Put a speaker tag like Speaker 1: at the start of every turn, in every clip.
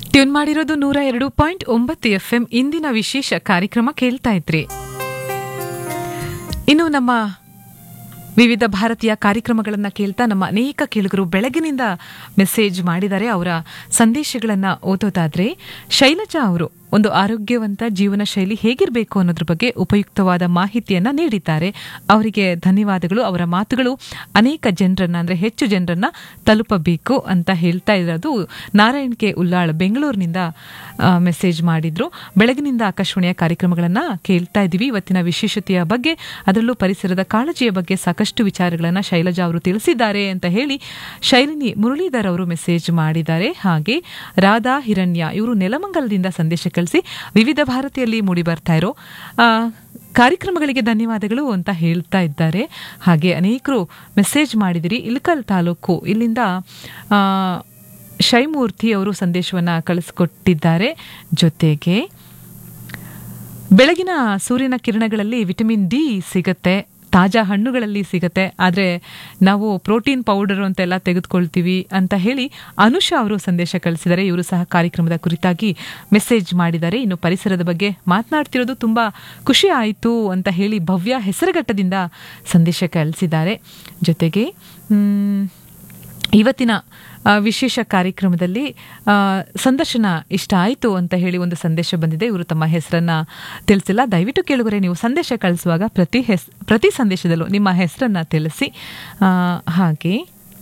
Speaker 1: tune ಮಾಡಿರೋದು ನೂರ ಎರಡು ಪಾಯಿಂಟ್ ಒಂಬತ್ತು ಎಫ್ ಎಂ ಇಂದಿನ ವಿಶೇಷ ಕಾರ್ಯಕ್ರಮ ಕೇಳ್ತಾ ಇದ್ರಿ ಇನ್ನು ನಮ್ಮ ವಿವಿಧ ಭಾರತೀಯ ಕಾರ್ಯಕ್ರಮಗಳನ್ನು ಕೇಳ್ತಾ ನಮ್ಮ ಅನೇಕ ಕೇಳುಗರು ಬೆಳಗಿನಿಂದ ಮೆಸೇಜ್ ಮಾಡಿದ್ದಾರೆ ಅವರ ಸಂದೇಶಗಳನ್ನು ಓದೋದಾದ್ರೆ ಶೈಲಜಾ ಅವರು ಒಂದು ಆರೋಗ್ಯವಂತ ಜೀವನ ಶೈಲಿ ಹೇಗಿರಬೇಕು ಅನ್ನೋದ್ರ ಬಗ್ಗೆ ಉಪಯುಕ್ತವಾದ ಮಾಹಿತಿಯನ್ನ ನೀಡಿದ್ದಾರೆ ಅವರಿಗೆ ಧನ್ಯವಾದಗಳು ಅವರ ಮಾತುಗಳು ಅನೇಕ ಜನರನ್ನ ಅಂದ್ರೆ ಹೆಚ್ಚು ಜನರನ್ನ ತಲುಪಬೇಕು ಅಂತ ಹೇಳ್ತಾ ಇರೋದು ನಾರಾಯಣ್ ಕೆ ಉಲ್ಲಾಳ್ ಬೆಂಗಳೂರಿನಿಂದ ಮೆಸೇಜ್ ಮಾಡಿದ್ರು ಬೆಳಗಿನಿಂದ ಆಕಾಶವಾಣಿಯ ಕಾರ್ಯಕ್ರಮಗಳನ್ನ ಕೇಳ್ತಾ ಇದ್ದೀವಿ ಇವತ್ತಿನ ವಿಶೇಷತೆಯ ಬಗ್ಗೆ ಅದರಲ್ಲೂ ಪರಿಸರದ ಕಾಳಜಿಯ ಬಗ್ಗೆ ಸಾಕಷ್ಟು ವಿಚಾರಗಳನ್ನ ಶೈಲಜಾ ಅವರು ತಿಳಿಸಿದ್ದಾರೆ ಅಂತ ಹೇಳಿ ಶೈಲಿನಿ ಮುರಳೀಧರ್ ಅವರು ಮೆಸೇಜ್ ಮಾಡಿದ್ದಾರೆ ಹಾಗೆ ರಾಧಾ ಹಿರಣ್ಯ ಇವರು ನೆಲಮಂಗಲದಿಂದ ಸಂದೇಶ ಕಳಿಸಿ ವಿವಿಧ ಭಾರತಿಯಲ್ಲಿ ಮೂಡಿ ಬರ್ತಾ ಇರೋ ಆ, ಕಾರ್ಯಕ್ರಮಗಳಿಗೆ ಧನ್ಯವಾದಗಳು ಅಂತ ಹೇಳ್ತಾ ಇದ್ದಾರೆ ಹಾಗೆ ಅನೇಕರು ಮೆಸೇಜ್ ಮಾಡಿದಿರಿ ಇಲ್ಕಲ್ ತಾಲೂಕು ಇಲ್ಲಿಂದ ಆ, ಶೈಮೂರ್ತಿ ಅವರು ಸಂದೇಶವನ್ನ ಕಳಿಸ್ಕೊಟ್ಟಿದ್ದಾರೆ ಜೊತೆಗೆ ಬೆಳಗಿನ ಸೂರ್ಯನ ಕಿರಣಗಳಲ್ಲಿ ವಿಟಮಿನ್ ಡಿ ಸಿಗತ್ತೆ ತಾಜಾ ಹಣ್ಣುಗಳಲ್ಲಿ ಸಿಗತ್ತೆ ಆದರೆ ನಾವು ಪ್ರೋಟೀನ್ ಪೌಡರ್ ಅಂತೆಲ್ಲ ತೆಗೆದುಕೊಳ್ತೀವಿ ಅಂತ ಹೇಳಿ ಅನುಷಾ ಅವರು ಸಂದೇಶ ಕಳಿಸಿದ್ದಾರೆ ಇವರು ಸಹ ಕಾರ್ಯಕ್ರಮದ ಕುರಿತಾಗಿ ಮೆಸೇಜ್ ಮಾಡಿದ್ದಾರೆ ಇನ್ನು ಪರಿಸರದ ಬಗ್ಗೆ ಮಾತನಾಡ್ತಿರೋದು ತುಂಬ ಖುಷಿ ಆಯಿತು ಅಂತ ಹೇಳಿ ಭವ್ಯ ಹೆಸರುಘಟ್ಟದಿಂದ ಸಂದೇಶ ಕಳಿಸಿದ್ದಾರೆ ಜೊತೆಗೆ ಮ್, ಇವತ್ತಿನ ಆ, ವಿಶೇಷ ಕಾರ್ಯಕ್ರಮದಲ್ಲಿ ಆ, ಸಂದರ್ಶನ ಇಷ್ಟ ಆಯಿತು ಅಂತ ಹೇಳಿ ಒಂದು ಸಂದೇಶ ಬಂದಿದೆ ಇವರು ತಮ್ಮ ಹೆಸರನ್ನ ತಿಳಿಸಿಲ್ಲ ದಯವಿಟ್ಟು ಕೇಳುಗರೆ ನೀವು ಸಂದೇಶ ಕಳಿಸುವಾಗ ಪ್ರತಿ ಹೆಸ್ ಪ್ರತಿ ಸಂದೇಶದಲ್ಲೂ ನಿಮ್ಮ ಹೆಸರನ್ನ ತಿಳಿಸಿ ಆ, ಹಾಗೆ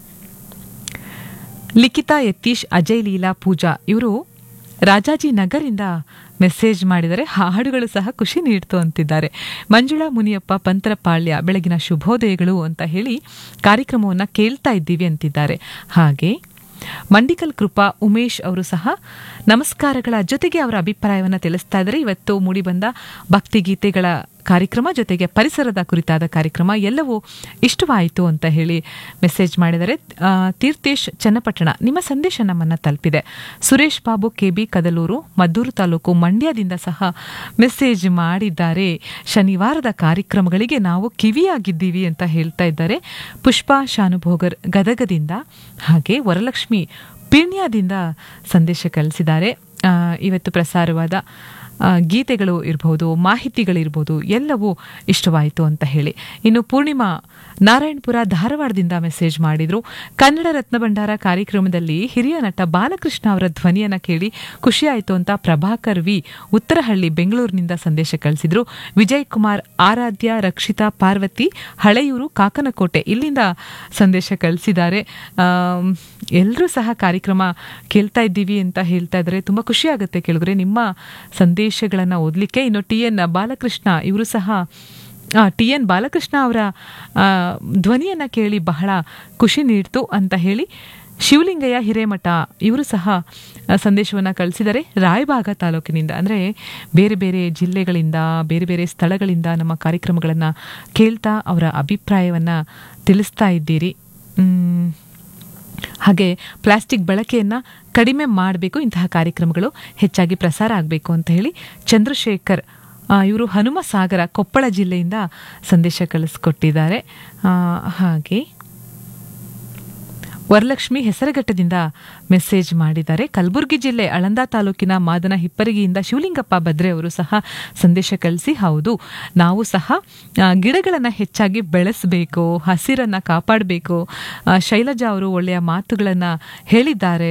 Speaker 1: ಲಿಖಿತಾ ಯತೀಶ್ ಅಜಯ್ ಲೀಲಾ ಪೂಜಾ ಇವರು ರಾಜಾಜಿ ನಗರಿಂದ ಮೆಸೇಜ್ ಮಾಡಿದರೆ ಹಾಡುಗಳು ಸಹ ಖುಷಿ ನೀಡ್ತು ಅಂತಿದ್ದಾರೆ ಮಂಜುಳಾ ಮುನಿಯಪ್ಪ ಪಂತರಪಾಳ್ಯ ಬೆಳಗಿನ ಶುಭೋದಯಗಳು ಅಂತ ಹೇಳಿ ಕಾರ್ಯಕ್ರಮವನ್ನು ಕೇಳ್ತಾ ಇದ್ದೀವಿ ಅಂತಿದ್ದಾರೆ ಹಾಗೆ ಮಂಡಿಕಲ್ ಕೃಪಾ ಉಮೇಶ್ ಅವರು ಸಹ ನಮಸ್ಕಾರಗಳ ಜೊತೆಗೆ ಅವರ ಅಭಿಪ್ರಾಯವನ್ನು ತಿಳಿಸ್ತಾ ಇದ್ದಾರೆ ಇವತ್ತು ಮೂಡಿಬಂದ ಭಕ್ತಿಗೀತೆಗಳ ಕಾರ್ಯಕ್ರಮ ಜೊತೆಗೆ ಪರಿಸರದ ಕುರಿತಾದ ಕಾರ್ಯಕ್ರಮ ಎಲ್ಲವೂ ಇಷ್ಟವಾಯಿತು ಅಂತ ಹೇಳಿ ಮೆಸೇಜ್ ಮಾಡಿದರೆ ಆ, ತೀರ್ಥೇಶ್ ಚನ್ನಪಟ್ಟಣ ನಿಮ್ಮ ಸಂದೇಶ ನಮ್ಮನ್ನ ತಲುಪಿದೆ ಸುರೇಶ್ ಬಾಬು ಕೆಬಿ ಕದಲೂರು ಮದ್ದೂರು ತಾಲೂಕು ಮಂಡ್ಯದಿಂದ ಸಹ ಮೆಸೇಜ್ ಮಾಡಿದ್ದಾರೆ ಶನಿವಾರದ ಕಾರ್ಯಕ್ರಮಗಳಿಗೆ ನಾವು ಕಿವಿಯಾಗಿದ್ದೀವಿ ಅಂತ ಹೇಳ್ತಾ ಇದ್ದಾರೆ ಪುಷ್ಪಾ ಶಾನುಭೋಗರ್ ಗದಗದಿಂದ ಹಾಗೆ ವರಲಕ್ಷ್ಮಿ ಪೀಣ್ಯದಿಂದ ಸಂದೇಶ ಕಳಿಸಿದ್ದಾರೆ ಆ, ಇವತ್ತು ಪ್ರಸಾರವಾದ ಆ, ಗೀತೆಗಳು ಇರಬಹುದು ಮಾಹಿತಿಗಳಿರ್ಬೋದು ಎಲ್ಲವೂ ಇಷ್ಟವಾಯಿತು ಅಂತ ಹೇಳಿ ಇನ್ನು ಪೂರ್ಣಿಮಾ ನಾರಾಯಣಪುರ ಧಾರವಾಡದಿಂದ ಮೆಸೇಜ್ ಮಾಡಿದ್ರು ಕನ್ನಡ ರತ್ನ ಭಂಡಾರ ಕಾರ್ಯಕ್ರಮದಲ್ಲಿ ಹಿರಿಯ ನಟ ಬಾಲಕೃಷ್ಣ ಅವರ ಧ್ವನಿಯನ್ನ ಕೇಳಿ ಖುಷಿಯಾಯಿತು ಅಂತ ಪ್ರಭಾಕರ್ ವಿ ಉತ್ತರಹಳ್ಳಿ ಬೆಂಗಳೂರಿನಿಂದ ಸಂದೇಶ ಕಳಿಸಿದ್ರು ವಿಜಯ್ ಕುಮಾರ್ ಆರಾಧ್ಯ ರಕ್ಷಿತಾ ಪಾರ್ವತಿ ಹಳೆಯೂರು ಕಾಕನಕೋಟೆ ಇಲ್ಲಿಂದ ಸಂದೇಶ ಕಳಿಸಿದ್ದಾರೆ ಎಲ್ಲರೂ ಸಹ ಕಾರ್ಯಕ್ರಮ ಕೇಳ್ತಾ ಇದ್ದೀವಿ ಅಂತ ಹೇಳ್ತಾ ಇದ್ದಾರೆ ತುಂಬ ಖುಷಿ ಆಗುತ್ತೆ ಕೇಳಿದ್ರೆ ನಿಮ್ಮ ಸಂದೇಶಗಳನ್ನು ಓದಲಿಕ್ಕೆ ಇನ್ನು ಟಿ ಎನ್ ಬಾಲಕೃಷ್ಣ ಇವರು ಸಹ ಟಿ ಎನ್ ಬಾಲಕೃಷ್ಣ ಅವರ ಆ, ಧ್ವನಿಯನ್ನ ಕೇಳಿ ಬಹಳ ಖುಷಿ ನೀಡ್ತು ಅಂತ ಹೇಳಿ ಶಿವಲಿಂಗಯ್ಯ ಹಿರೇಮಠ ಇವರು ಸಹ ಸಂದೇಶವನ್ನು ಕಳಿಸಿದರೆ ರಾಯಬಾಗ ತಾಲೂಕಿನಿಂದ ಅಂದರೆ ಬೇರೆ ಬೇರೆ ಜಿಲ್ಲೆಗಳಿಂದ ಬೇರೆ ಬೇರೆ ಸ್ಥಳಗಳಿಂದ ನಮ್ಮ ಕಾರ್ಯಕ್ರಮಗಳನ್ನು ಕೇಳ್ತಾ ಅವರ ಅಭಿಪ್ರಾಯವನ್ನು ತಿಳಿಸ್ತಾ ಇದ್ದೀರಿ ಮ್, ಹಾಗೆ ಪ್ಲಾಸ್ಟಿಕ್ ಬಳಕೆಯನ್ನು ಕಡಿಮೆ ಮಾಡಬೇಕು ಇಂತಹ ಕಾರ್ಯಕ್ರಮಗಳು ಹೆಚ್ಚಾಗಿ ಪ್ರಸಾರ ಆಗಬೇಕು ಅಂತ ಹೇಳಿ ಚಂದ್ರಶೇಖರ್ ಇವರು ಹನುಮ ಸಾಗರ ಕೊಪ್ಪಳ ಜಿಲ್ಲೆಯಿಂದ ಸಂದೇಶ ಕಳಿಸ್ಕೊಟ್ಟಿದ್ದಾರೆ ಆ, ಹಾಗೆ ವರಲಕ್ಷ್ಮಿ ಹೆಸರಘಟ್ಟದಿಂದ ಮೆಸೇಜ್ ಮಾಡಿದ್ದಾರೆ ಕಲಬುರಗಿ ಜಿಲ್ಲೆ ಅಳಂದ ತಾಲೂಕಿನ ಮಾದನ ಹಿಪ್ಪರಿಗೆಯಿಂದ ಶಿವಲಿಂಗಪ್ಪ ಭದ್ರೆ ಅವರು ಸಹ ಸಂದೇಶ ಕಳಿಸಿ ಹೌದು ನಾವು ಸಹ ಆ, ಗಿಡಗಳನ್ನು ಹೆಚ್ಚಾಗಿ ಬೆಳೆಸಬೇಕು ಹಸಿರನ್ನ ಕಾಪಾಡಬೇಕು ಶೈಲಜಾ ಅವರು ಒಳ್ಳೆಯ ಮಾತುಗಳನ್ನು ಹೇಳಿದ್ದಾರೆ